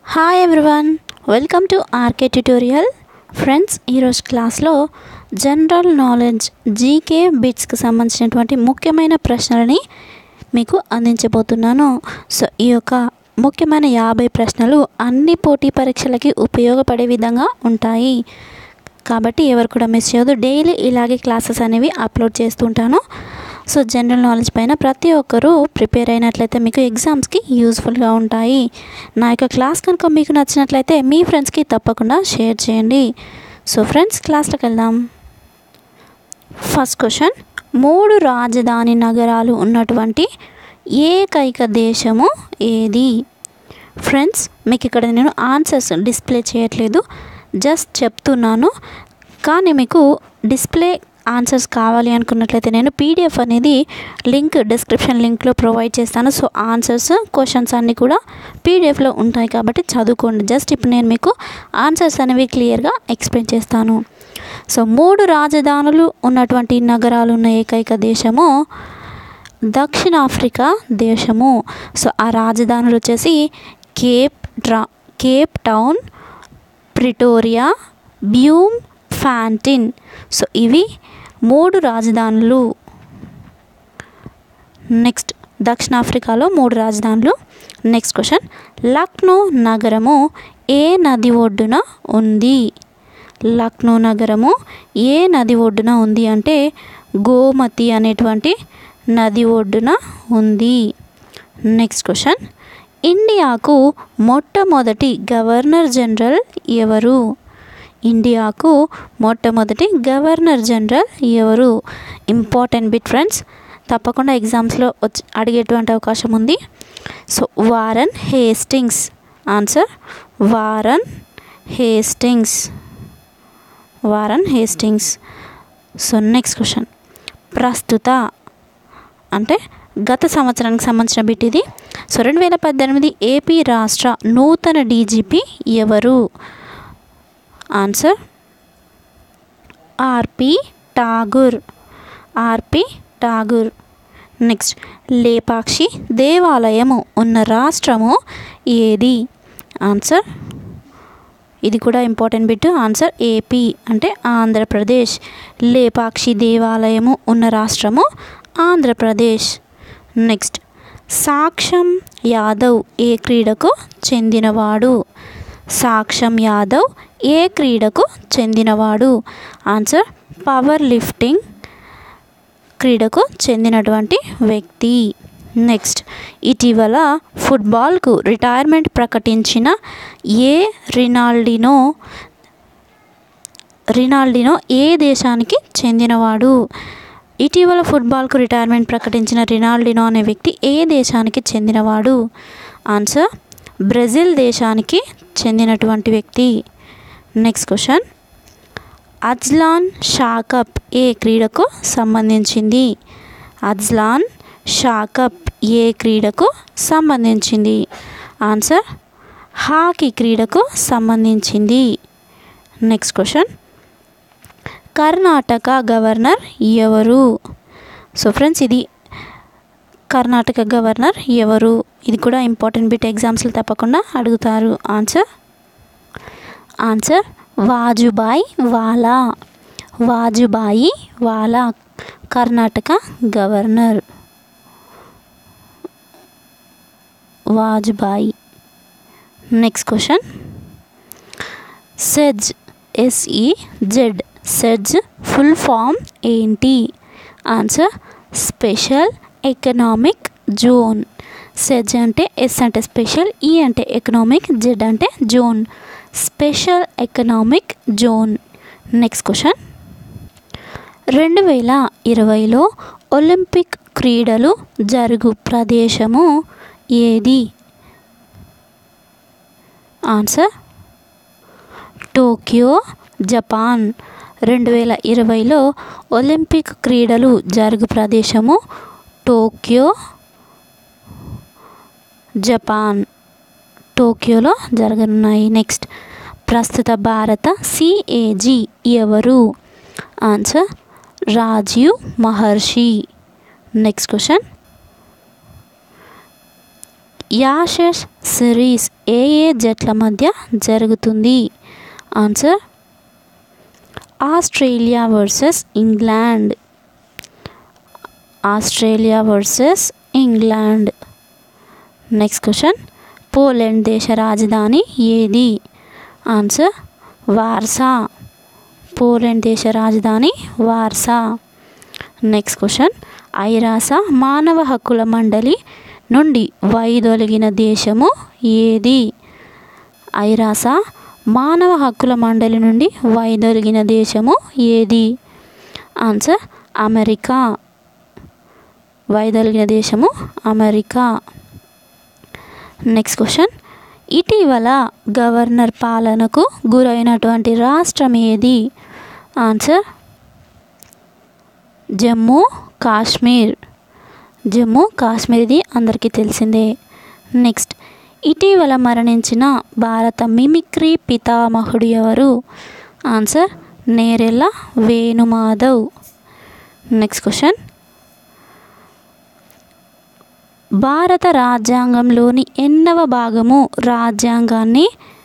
hi everyone welcome to RK tutorial friends ఈరోజు క్లాస్లో general knowledge GK బిట్స్కి సంబంధించినటువంటి ముఖ్యమైన ప్రశ్నలని మీకు అందించబోతున్నాను సో ఈ యొక్క ముఖ్యమైన యాభై ప్రశ్నలు అన్ని పోటీ పరీక్షలకి ఉపయోగపడే విధంగా ఉంటాయి కాబట్టి ఎవరు కూడా మిస్ చేయొద్దు డైలీ ఇలాగే క్లాసెస్ అనేవి అప్లోడ్ చేస్తుంటాను సో జనరల్ నాలెడ్జ్ పైన ప్రతి ఒక్కరూ ప్రిపేర్ అయినట్లయితే మీకు ఎగ్జామ్స్కి యూస్ఫుల్గా ఉంటాయి నా యొక్క క్లాస్ కనుక మీకు నచ్చినట్లయితే మీ ఫ్రెండ్స్కి తప్పకుండా షేర్ చేయండి సో ఫ్రెండ్స్ క్లాస్లోకి వెళ్దాం ఫస్ట్ క్వశ్చన్ మూడు రాజధాని నగరాలు ఉన్నటువంటి ఏకైక దేశము ఏది ఫ్రెండ్స్ మీకు ఇక్కడ నేను ఆన్సర్స్ డిస్ప్లే చేయట్లేదు జస్ట్ చెప్తున్నాను కానీ మీకు డిస్ప్లే ఆన్సర్స్ కావాలి అనుకున్నట్లయితే నేను పీడిఎఫ్ అనేది లింక్ డిస్క్రిప్షన్ లింక్లో ప్రొవైడ్ చేస్తాను సో ఆన్సర్స్ క్వశ్చన్స్ అన్నీ కూడా పీడిఎఫ్లో ఉంటాయి కాబట్టి చదువుకోండి జస్ట్ ఇప్పుడు నేను మీకు ఆన్సర్స్ అనేవి క్లియర్గా ఎక్స్ప్లెయిన్ చేస్తాను సో మూడు రాజధానులు ఉన్నటువంటి నగరాలు ఉన్న ఏకైక దేశము దక్షిణాఫ్రికా దేశము సో ఆ రాజధానులు వచ్చేసి కేప్ డ్రా Cape Town Pretoria Bloemfontein so ఇవి మూడు రాజధానులు నెక్స్ట్ దక్షిణాఫ్రికాలో మూడు రాజధానులు నెక్స్ట్ క్వశ్చన్ లక్నో నగరము ఏ నది ఒడ్డున ఉంది లక్నో నగరము ఏ నది ఒడ్డున ఉంది అంటే గోమతి అనేటువంటి నది ఒడ్డున ఉంది నెక్స్ట్ క్వశ్చన్ ఇండియాకు మొట్టమొదటి గవర్నర్ జనరల్ ఎవరు ఇండియాకు మొట్టమొదటి గవర్నర్ జనరల్ ఎవరు ఇంపార్టెంట్ బిట్ ఫ్రెండ్స్ తప్పకుండా ఎగ్జామ్స్లో వచ్చి అడిగేటువంటి అవకాశం ఉంది so Warren Hastings answer Warren Hastings Warren Hastings so next question ప్రస్తుత అంటే గత సంవత్సరానికి సంబంధించిన బిట్ ఇది సో రెండు వేల పద్దెనిమిది ఏపీ రాష్ట్ర నూతన డీజీపీ ఎవరు answer RP Thakur RP Thakur next Lepakshi దేవాలయము ఉన్న రాష్ట్రము ఏది ఆన్సర్ ఇది కూడా ఇంపార్టెంట్ బిట్ ఆన్సర్ ఏపీ అంటే ఆంధ్రప్రదేశ్ లేపాక్షి దేవాలయము ఉన్న రాష్ట్రము ఆంధ్రప్రదేశ్ నెక్స్ట్ సాక్షం యాదవ్ ఏ క్రీడకు చెందినవాడు సాక్షం యాదవ్ ఏ క్రీడకు చెందినవాడు ఆన్సర్ పవర్ లిఫ్టింగ్ క్రీడకు చెందినటువంటి వ్యక్తి నెక్స్ట్ ఇటీవల ఫుట్బాల్కు రిటైర్మెంట్ ప్రకటించిన ఏ రినాల్డినో రినాల్డినో ఏ దేశానికి చెందినవాడు ఇటీవల ఫుట్బాల్కు రిటైర్మెంట్ ప్రకటించిన రినాల్డినో అనే వ్యక్తి ఏ దేశానికి చెందినవాడు ఆన్సర్ బ్రెజిల్ దేశానికి చెందినటువంటి వ్యక్తి నెక్స్ట్ క్వశ్చన్ అజ్లాన్ షాకప్ ఏ క్రీడకు సంబంధించింది అజ్లాన్ షాకప్ ఏ క్రీడకు సంబంధించింది ఆన్సర్ హాకీ క్రీడకు సంబంధించింది నెక్స్ట్ క్వశ్చన్ కర్ణాటక గవర్నర్ ఎవరు సో ఫ్రెండ్స్ ఇది కర్ణాటక గవర్నర్ ఎవరు ఇది కూడా ఇంపార్టెంట్ బిట్ ఎగ్జామ్స్లో తప్పకుండా అడుగుతారు answer answer Vajubhai Vala Vajubhai Vala Karnataka governor Vajubhai next question SEZ S E Z SEZ full form ఏంటి answer special economic zone SEZ అంటే ఎస్ అంటే స్పెషల్ ఈ అంటే ఎకనామిక్ జెడ్ అంటే zone special economic zone next question రెండు వేల ఇరవైలో ఒలింపిక్ క్రీడలు జరుగు ప్రదేశము ఏది ఆన్సర్ టోక్యో జపాన్ రెండు వేల ఇరవైలో ఒలింపిక్ క్రీడలు జరుగు ప్రదేశము టోక్యో జపాన్ టోక్యోలో జరగనున్నాయి నెక్స్ట్ ప్రస్తుత భారత సిఏజీ ఎవరు answer Rajiv Mehrishi next question Ashes series ఏ ఏ జట్ల మధ్య జరుగుతుంది answer Australia versus England Australia versus England next question Poland దేశ రాజధాని ఏది ఆన్సర్ వార్సా పోలాండ్ దేశ రాజధాని వార్సా నెక్స్ట్ క్వశ్చన్ ఐరాస మానవ హక్కుల మండలి నుండి వైదొలిగిన దేశము ఏది ఐరాస మానవ హక్కుల మండలి నుండి వైదొలిగిన దేశము ఏది ఆన్సర్ అమెరికా వైదొలిగిన దేశము అమెరికా నెక్స్ట్ క్వశ్చన్ ఇటీవల గవర్నర్ పాలనకు గురైనటువంటి రాష్ట్రం ఏది ఆన్సర్ జమ్మూ కాశ్మీర్ జమ్మూ కాశ్మీర్ ఇది అందరికీ తెలిసిందే నెక్స్ట్ ఇటీవల మరణించిన భారత మిమిక్రీ పితామహుడు ఎవరు answer Nerella Venumadhav next question భారత రాజ్యాంగంలోని ఎన్నవ భాగము రాజ్యాంగాన్ని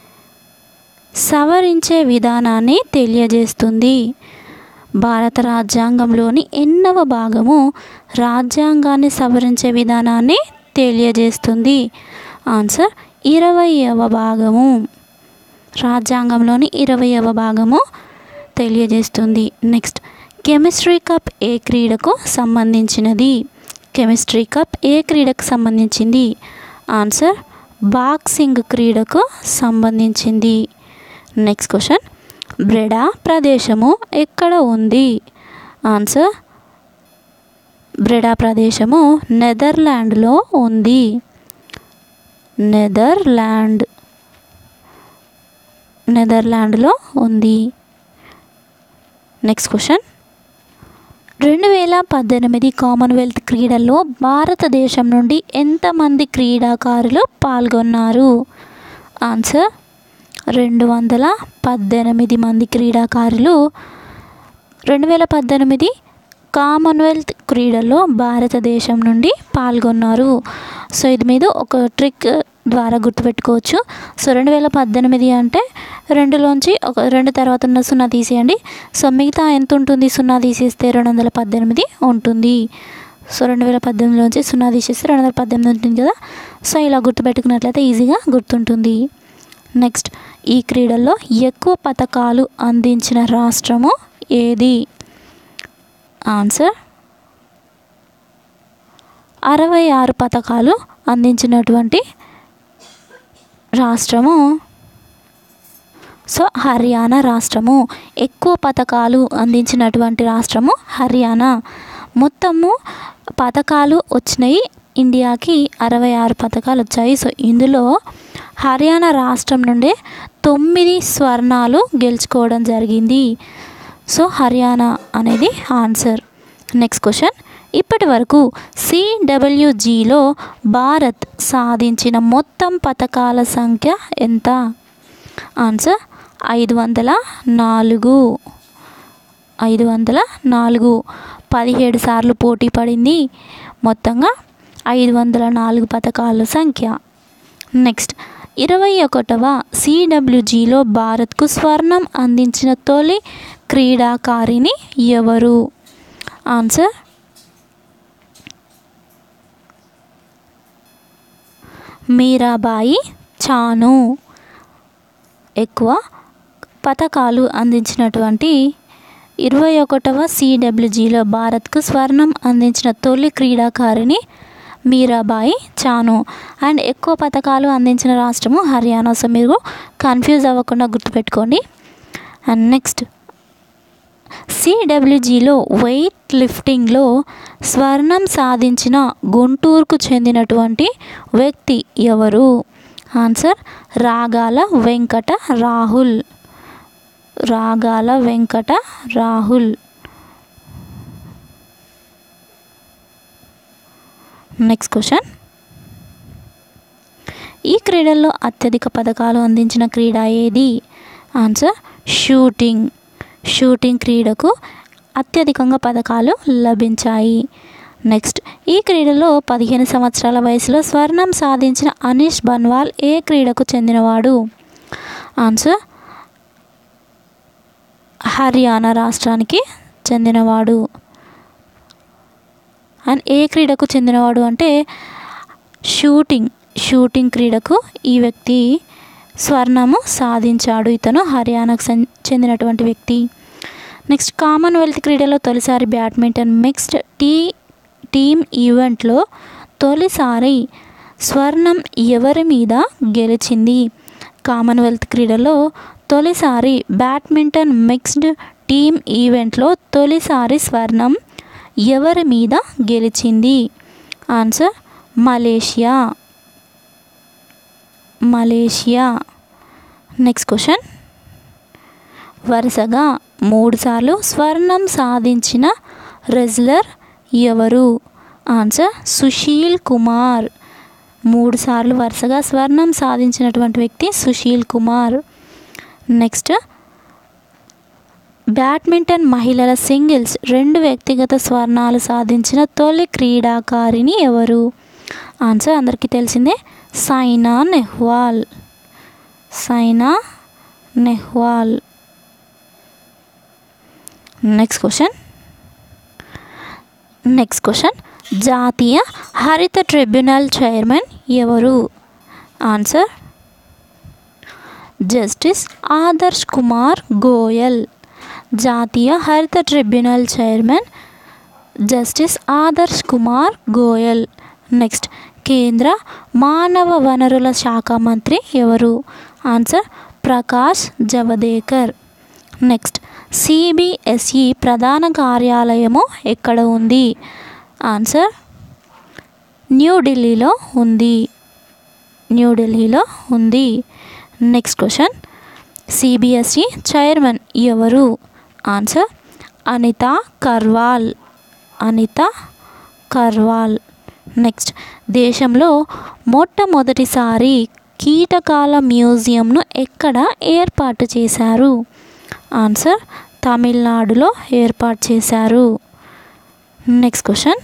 సవరించే విధానాన్ని తెలియజేస్తుంది భారత రాజ్యాంగంలోని ఎన్నవ భాగము రాజ్యాంగాన్ని సవరించే విధానాన్ని తెలియజేస్తుంది ఆన్సర్ ఇరవైవ భాగము రాజ్యాంగంలోని ఇరవైవ భాగము తెలియజేస్తుంది నెక్స్ట్ కెమిస్ట్రీ కప్ ఏ క్రీడకు సంబంధించినది కెమిస్ట్రీ కప్ ఏ క్రీడకు సంబంధించింది ఆన్సర్ బాక్సింగ్ క్రీడకు సంబంధించింది నెక్స్ట్ క్వశ్చన్ బ్రెడా ప్రదేశము ఎక్కడ ఉంది ఆన్సర్ బ్రెడా ప్రదేశము నెదర్లాండ్లో ఉంది నెదర్లాండ్ నెదర్లాండ్లో ఉంది నెక్స్ట్ క్వశ్చన్ రెండు వేల పద్దెనిమిది కామన్వెల్త్ క్రీడల్లో భారతదేశం నుండి ఎంతమంది క్రీడాకారులు పాల్గొన్నారు ఆన్సర్ రెండు వందల పద్దెనిమిది మంది క్రీడాకారులు రెండు వేల పద్దెనిమిది కామన్వెల్త్ క్రీడల్లో భారతదేశం నుండి పాల్గొన్నారు సో ఇది మీద ఒక ట్రిక్ ద్వారా గుర్తుపెట్టుకోవచ్చు సో రెండు వేల పద్దెనిమిది అంటే రెండులోంచి ఒక రెండు తర్వాత ఉన్న సున్నా తీసేయండి సో మిగతా ఎంత ఉంటుంది సున్నా తీసేస్తే రెండు వందల పద్దెనిమిది ఉంటుంది సో రెండు వేల పద్దెనిమిదిలోంచి సున్నా తీసేస్తే రెండు వందల పద్దెనిమిది ఉంటుంది కదా సో ఇలా గుర్తుపెట్టుకున్నట్లయితే ఈజీగా గుర్తుంటుంది నెక్స్ట్ ఈ క్రీడల్లో ఎక్కువ పథకాలు అందించిన రాష్ట్రము ఏది ఆన్సర్ అరవై ఆరు పథకాలు అందించినటువంటి రాష్ట్రము సో హర్యానా రాష్ట్రము ఎక్కువ పథకాలు అందించినటువంటి రాష్ట్రము హర్యానా మొత్తము పథకాలు వచ్చినాయి ఇండియాకి అరవై ఆరు పథకాలు వచ్చాయి సో ఇందులో హర్యానా రాష్ట్రం నుండే తొమ్మిది స్వర్ణాలు గెలుచుకోవడం జరిగింది సో హర్యానా అనేది ఆన్సర్ నెక్స్ట్ క్వశ్చన్ ఇప్పటి వరకు సిడబ్ల్యూజిలో భారత్ సాధించిన మొత్తం పథకాల సంఖ్య ఎంత ఆన్సర్ ఐదు వందల నాలుగు ఐదు వందల నాలుగు పదిహేడు సార్లు పోటీ పడింది మొత్తంగా ఐదు వందల నాలుగు పథకాల సంఖ్య నెక్స్ట్ ఇరవై ఒకటవ సిడబ్ల్యూజిలో భారత్కు స్వర్ణం అందించిన తొలి క్రీడాకారిణి ఎవరు ఆన్సర్ మీరాబాయి చాను ఎక్కువ పథకాలు అందించినటువంటి ఇరవై ఒకటవ సిడబ్ల్యూజిలో భారత్కు స్వర్ణం అందించిన తొలి క్రీడాకారిణి మీరాబాయి చాను అండ్ ఎక్కువ పథకాలు అందించిన రాష్ట్రము హర్యానా సో మీరు కన్ఫ్యూజ్ అవ్వకుండా గుర్తుపెట్టుకోండి అండ్ నెక్స్ట్ సిడబ్ల్యూజిలో వెయిట్ లిఫ్టింగ్లో స్వర్ణం సాధించిన గుంటూరుకు చెందినటువంటి వ్యక్తి ఎవరు ఆన్సర్ రాగాల వెంకట రాహుల్ రాగాల వెంకట రాహుల్ నెక్స్ట్ క్వశ్చన్ ఈ క్రీడల్లో అత్యధిక పథకాలు అందించిన క్రీడ ఏది ఆన్సర్ షూటింగ్ షూటింగ్ క్రీడకు అత్యధికంగా పథకాలు లభించాయి నెక్స్ట్ ఈ క్రీడలో పదిహేను సంవత్సరాల వయసులో స్వర్ణం సాధించిన అనీష్ బన్వాల్ ఏ క్రీడకు చెందినవాడు ఆన్సర్ హర్యానా రాష్ట్రానికి చెందినవాడు అండ్ ఏ క్రీడకు చెందినవాడు అంటే షూటింగ్ షూటింగ్ క్రీడకు ఈ వ్యక్తి స్వర్ణము సాధించాడు ఇతను హర్యానాకు చెం- చెందినటువంటి వ్యక్తి నెక్స్ట్ కామన్వెల్త్ క్రీడలో తొలిసారి బ్యాడ్మింటన్ మిక్స్డ్ టీ టీమ్ ఈవెంట్లో తొలిసారి స్వర్ణం ఎవరి మీద గెలిచింది కామన్వెల్త్ క్రీడలో తొలిసారి బ్యాడ్మింటన్ మిక్స్డ్ టీమ్ ఈవెంట్లో తొలిసారి స్వర్ణం ఎవరి మీద గెలిచింది answer Malaysia Malaysia next question వరుసగా మూడుసార్లు స్వర్ణం సాధించిన రెజ్లర్ ఎవరు ఆన్సర్ సుశీల్ కుమార్ మూడు సార్లు వరుసగా స్వర్ణం సాధించినటువంటి వ్యక్తి సుశీల్ కుమార్ నెక్స్ట్ బ్యాడ్మింటన్ మహిళల సింగిల్స్ రెండు వ్యక్తిగత స్వర్ణాలు సాధించిన తొలి క్రీడాకారిణి ఎవరు ఆన్సర్ అందరికీ తెలిసిందే Saina Nehwal Saina Nehwal next question next question జాతీయ హరిత ట్రిబ్యునల్ చైర్మన్ ఎవరు ఆన్సర్ జస్టిస్ ఆదర్శ్ కుమార్ గోయల్ జాతీయ హరిత tribunal chairman justice Adarsh Kumar Goel next కేంద్ర మానవ వనరుల శాఖ మంత్రి ఎవరు answer Prakash Javadekar next CBSE ప్రధాన కార్యాలయము ఎక్కడ ఉంది ఆన్సర్ న్యూఢిల్లీలో ఉంది న్యూఢిల్లీలో ఉంది నెక్స్ట్ క్వశ్చన్ సిబిఎస్ఈ చైర్మన్ ఎవరు ఆన్సర్ అనిత కర్వాల్ అనిత కర్వాల్ నెక్స్ట్ దేశంలో మొట్టమొదటిసారి కీటకాల మ్యూజియంను ఎక్కడ ఏర్పాటు చేశారు ఆన్సర్ తమిళనాడులో ఏర్పాటు చేశారు నెక్స్ట్ క్వశ్చన్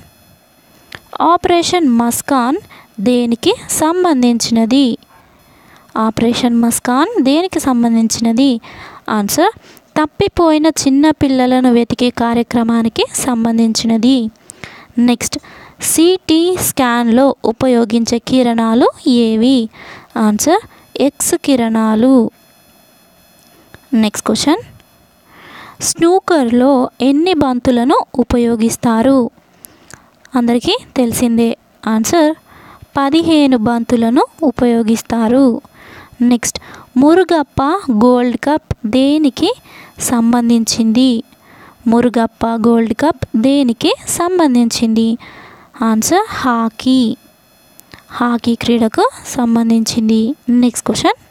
ఆపరేషన్ మస్కాన్ దేనికి సంబంధించినది ఆపరేషన్ మస్కాన్ దేనికి సంబంధించినది ఆన్సర్ తప్పిపోయిన చిన్న పిల్లలను వెతికే కార్యక్రమానికి సంబంధించినది నెక్స్ట్ సిటీ స్కాన్లో ఉపయోగించే కిరణాలు ఏవి ఆన్సర్ ఎక్స్ కిరణాలు నెక్స్ట్ క్వశ్చన్ స్నూకర్లో ఎన్ని బంతులను ఉపయోగిస్తారు అందరికీ తెలిసిందే ఆన్సర్ పదిహేను బంతులను ఉపయోగిస్తారు నెక్స్ట్ మురుగప్ప గోల్డ్ కప్ దేనికి సంబంధించింది మురుగప్ప గోల్డ్ కప్ దేనికి సంబంధించింది ఆన్సర్ హాకీ హాకీ క్రీడకు సంబంధించింది నెక్స్ట్ క్వశ్చన్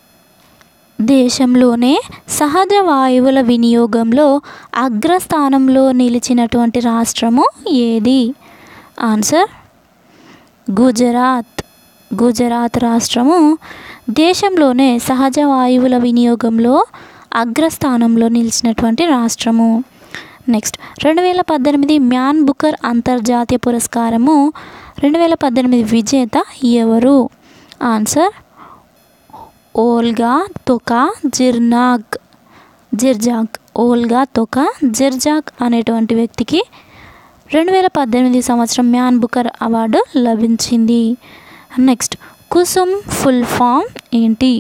దేశంలోనే సహజ వాయువుల వినియోగంలో అగ్రస్థానంలో నిలిచినటువంటి రాష్ట్రము ఏది ఆన్సర్ గుజరాత్ గుజరాత్ రాష్ట్రము దేశంలోనే సహజ వాయువుల వినియోగంలో అగ్రస్థానంలో నిలిచినటువంటి రాష్ట్రము నెక్స్ట్ రెండు వేల పద్దెనిమిది మ్యాన్ బుకర్ అంతర్జాతీయ పురస్కారము రెండు వేల పద్దెనిమిది విజేత ఎవరు ఆన్సర్ ఓల్గా తొకా జిర్నాగ్ జిర్జాగ్ ఓల్గా తొకా జిర్జాగ్ అనేటువంటి వ్యక్తికి రెండు వేల పద్దెనిమిది సంవత్సరం మ్యాన్ బుకర్ అవార్డు లభించింది నెక్స్ట్ కుసుమ్ ఫుల్ ఫామ్ ఏంటి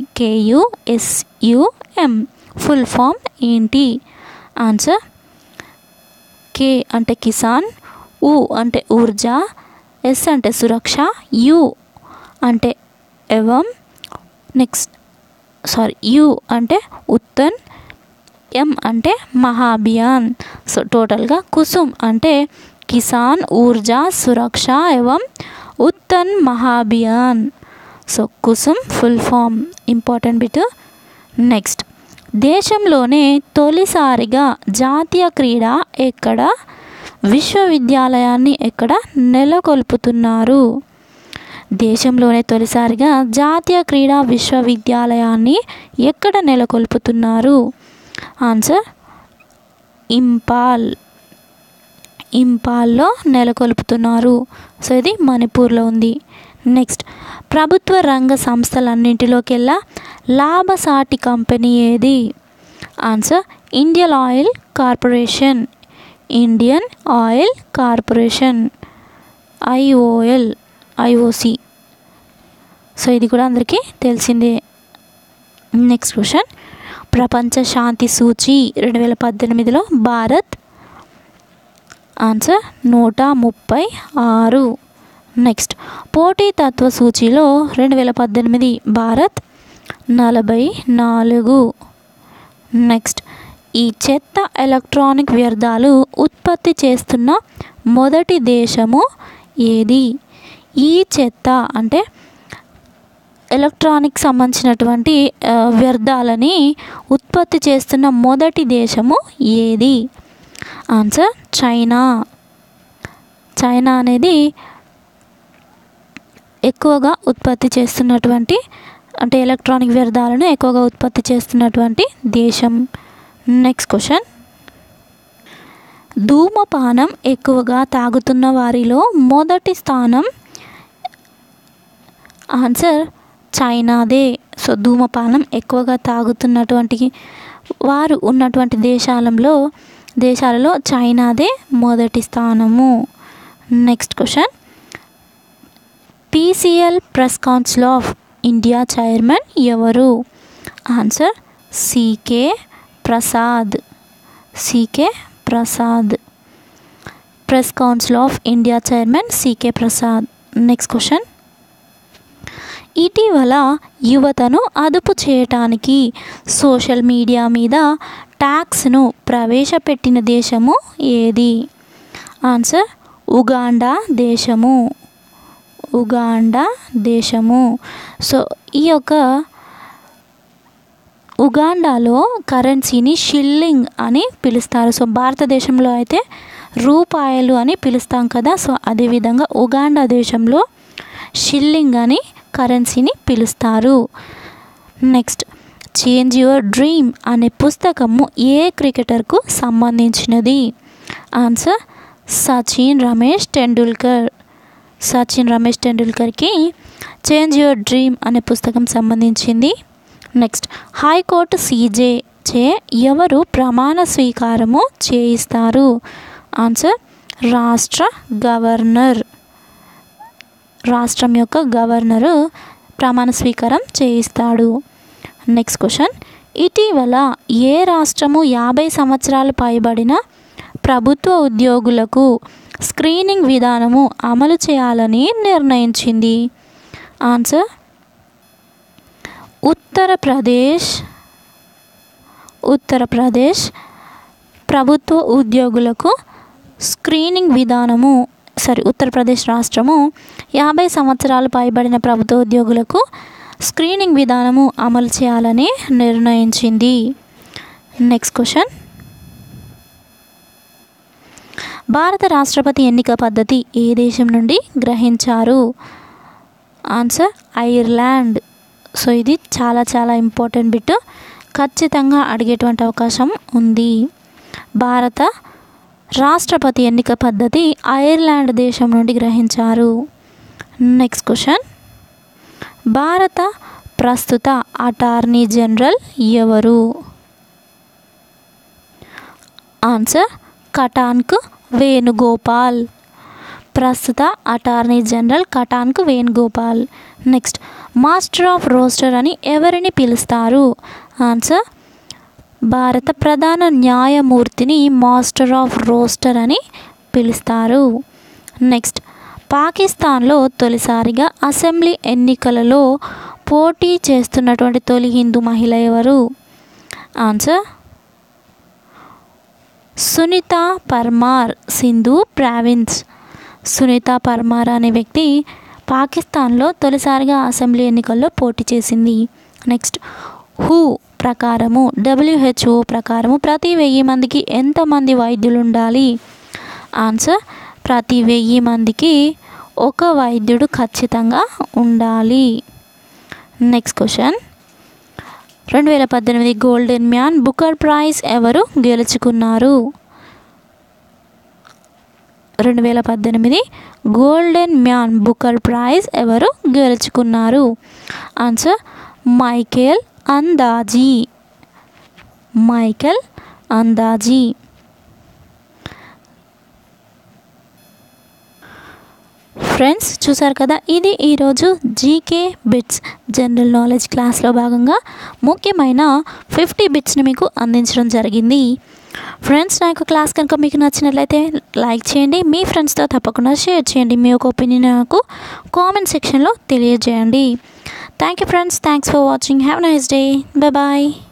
కేయుఎస్యుఎం ఫుల్ ఫామ్ ఏంటి ఆన్సర్ కే అంటే కిసాన్ ఉ అంటే ఊర్జా ఎస్ అంటే సురక్ష యు అంటే ఎవం నెక్స్ట్ సారీ యు అంటే ఉత్తన్ ఎం అంటే మహాభియాన్ సో టోటల్గా కుసుమ్ అంటే Kisan Urja Suraksha evam Utthan Mahabhiyan so KUSUM full form important bit next దేశంలోనే తొలిసారిగా జాతీయ క్రీడ ఎక్కడ విశ్వవిద్యాలయాన్ని ఎక్కడ నెలకొల్పుతున్నారు దేశంలోనే తొలిసారిగా జాతీయ క్రీడా విశ్వవిద్యాలయాన్ని ఎక్కడ నెలకొల్పుతున్నారు ఆన్సర్ ఇంపాల్ ఇంపాల్లో నెలకొల్పుతున్నారు సో ఇది మణిపూర్లో ఉంది నెక్స్ట్ ప్రభుత్వ రంగ సంస్థలన్నింటిలోకెల్లా లాభసాటి కంపెనీ ఏది answer Indian Oil Corporation Indian Oil Corporation IOL IOC so ఇది కూడా అందరికీ తెలిసిందే నెక్స్ట్ క్వశ్చన్ ప్రపంచ శాంతి సూచి రెండు వేల పద్దెనిమిదిలో భారత్ ఆన్సర్ నూట ముప్పై ఆరు నెక్స్ట్ పోటీతత్వ సూచీలో రెండు వేల పద్దెనిమిది భారత్ నలభై నాలుగు నెక్స్ట్ ఈ చెత్త ఎలక్ట్రానిక్ వ్యర్థాలు ఉత్పత్తి చేస్తున్న మొదటి దేశము ఏది ఈ చెత్త అంటే ఎలక్ట్రానిక్ సంబంధించినటువంటి ఆ, వ్యర్థాలని ఉత్పత్తి చేస్తున్న మొదటి దేశము ఏది ఆన్సర్ చైనా చైనా అనేది ఎక్కువగా ఉత్పత్తి చేస్తున్నటువంటి అంటే ఎలక్ట్రానిక్ వ్యర్థాలను ఎక్కువగా ఉత్పత్తి చేస్తున్నటువంటి దేశం నెక్స్ట్ క్వశ్చన్ ధూమపానం ఎక్కువగా తాగుతున్న వారిలో మొదటి స్థానం ఆన్సర్ చైనాదే సో ధూమపానం ఎక్కువగా తాగుతున్నటువంటి వారు ఉన్నటువంటి దేశాలలో దేశాలలో చైనాదే మొదటి స్థానము next question PCL Press Council of India chairman ఎవరు answer CK Prasad CK Prasad Press Council of India chairman CK Prasad next question ఇటీవల యువతను అదుపు చేయటానికి సోషల్ మీడియా మీద ట్యాక్స్ను ప్రవేశపెట్టిన దేశము ఏది ఆన్సర్ ఉగాండా దేశము ఉగాండా దేశము సో ఈ యొక్క ఉగాండాలో కరెన్సీని షిల్లింగ్ అని పిలుస్తారు సో భారతదేశంలో అయితే రూపాయలు అని పిలుస్తాం కదా సో అదేవిధంగా ఉగాండా దేశంలో షిల్లింగ్ అని కరెన్సీని పిలుస్తారు నెక్స్ట్ చేంజ్ యువర్ డ్రీమ్ అనే పుస్తకము ఏ క్రికెటర్కు సంబంధించినది ఆన్సర్ సచిన్ రమేష్ టెండూల్కర్ సచిన్ రమేష్ టెండూల్కర్కి చేంజ్ యువర్ డ్రీమ్ అనే పుస్తకం సంబంధించింది నెక్స్ట్ హైకోర్టు సీజే చే ఎవరు ప్రమాణ స్వీకారము చేయిస్తారు ఆన్సర్ రాష్ట్ర గవర్నర్ రాష్ట్రం యొక్క గవర్నరు ప్రమాణ స్వీకారం చేయిస్తాడు నెక్స్ట్ క్వశ్చన్ ఇటీవల ఏ రాష్ట్రము యాభై సంవత్సరాలు పైబడిన ప్రభుత్వ ఉద్యోగులకు స్క్రీనింగ్ విధానము అమలు చేయాలని నిర్ణయించింది ఆన్సర్ ఉత్తరప్రదేశ్ ఉత్తరప్రదేశ్ ప్రభుత్వ ఉద్యోగులకు స్క్రీనింగ్ విధానము సారీ ఉత్తరప్రదేశ్ రాష్ట్రము యాభై సంవత్సరాలు పైబడిన ప్రభుత్వ ఉద్యోగులకు స్క్రీనింగ్ విధానము అమలు చేయాలని నిర్ణయించింది నెక్స్ట్ క్వశ్చన్ భారత రాష్ట్రపతి ఎన్నిక పద్ధతి ఏ దేశం నుండి గ్రహించారు ఆన్సర్ ఐర్లాండ్ సో ఇది చాలా చాలా ఇంపార్టెంట్ బిట్ ఖచ్చితంగా అడిగేటువంటి అవకాశం ఉంది భారత రాష్ట్రపతి ఎన్నిక పద్ధతి ఐర్లాండ్ దేశం నుండి గ్రహించారు నెక్స్ట్ క్వశ్చన్ భారత ప్రస్తుత అటార్నీ జనరల్ ఎవరు ఆన్సర్ కటాన్క్ వేణుగోపాల్ ప్రస్తుత అటార్నీ జనరల్ కటాన్క్ Venugopal next master of roster అని ఎవరిని పిలుస్తారు ఆన్సర్ భారత ప్రధాన న్యాయమూర్తిని మాస్టర్ ఆఫ్ రోస్టర్ అని పిలుస్తారు నెక్స్ట్ పాకిస్తాన్లో తొలిసారిగా అసెంబ్లీ ఎన్నికలలో పోటీ చేస్తున్నటువంటి తొలి హిందూ మహిళ ఎవరు ఆన్సర్ సునీత పర్మార్ సింధు ప్రావిన్స్ సునీత పర్మార్ అనే వ్యక్తి పాకిస్తాన్లో తొలిసారిగా అసెంబ్లీ ఎన్నికల్లో పోటీ చేసింది నెక్స్ట్ హూ ప్రకారము డబ్ల్యూహెచ్ఓ ప్రకారము ప్రతి వెయ్యి మందికి ఎంతమంది వైద్యులు ఉండాలి ఆన్సర్ ప్రతి వెయ్యి మందికి ఒక వైద్యుడు ఖచ్చితంగా ఉండాలి నెక్స్ట్ క్వశ్చన్ రెండు వేల పద్దెనిమిది గోల్డెన్ మ్యాన్ బుకర్ ప్రైజ్ ఎవరు గెలుచుకున్నారు రెండు వేల పద్దెనిమిది గోల్డెన్ మ్యాన్ బుకర్ ప్రైజ్ ఎవరు గెలుచుకున్నారు answer Michael Ondaatje Michael Ondaatje friends చూసారు కదా ఇది ఈరోజు జీకే బిట్స్ జనరల్ నాలెడ్జ్ క్లాస్లో భాగంగా ముఖ్యమైన ఫిఫ్టీ బిట్స్ని మీకు అందించడం జరిగింది ఫ్రెండ్స్ నా యొక్క క్లాస్ కనుక మీకు నచ్చినట్లయితే లైక్ చేయండి మీ ఫ్రెండ్స్తో తప్పకుండా షేర్ చేయండి మీ యొక్క ఒపీనియన్ నాకు కామెంట్ సెక్షన్లో తెలియజేయండి thank you friends thanks for watching have nice day bye